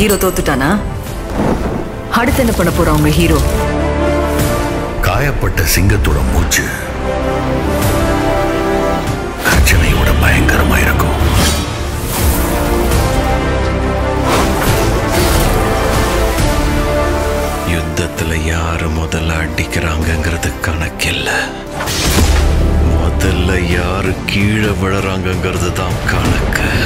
hero தோத்துட்டானா அடுத்து என்ன பண்ண போறான் உங்க ஹீரோ காயப்பட்ட சிங்கத்தோட மூச்சு கர்ஜனையோட பயங்கரமா இருக்கும் யுத்தத்துல யாரு முதல்ல அடிக்கிறாங்கங்கிறது கணக்கில்ல முதல்ல யாரு கீழே விழுறாங்கங்கிறது தான் கணக்கு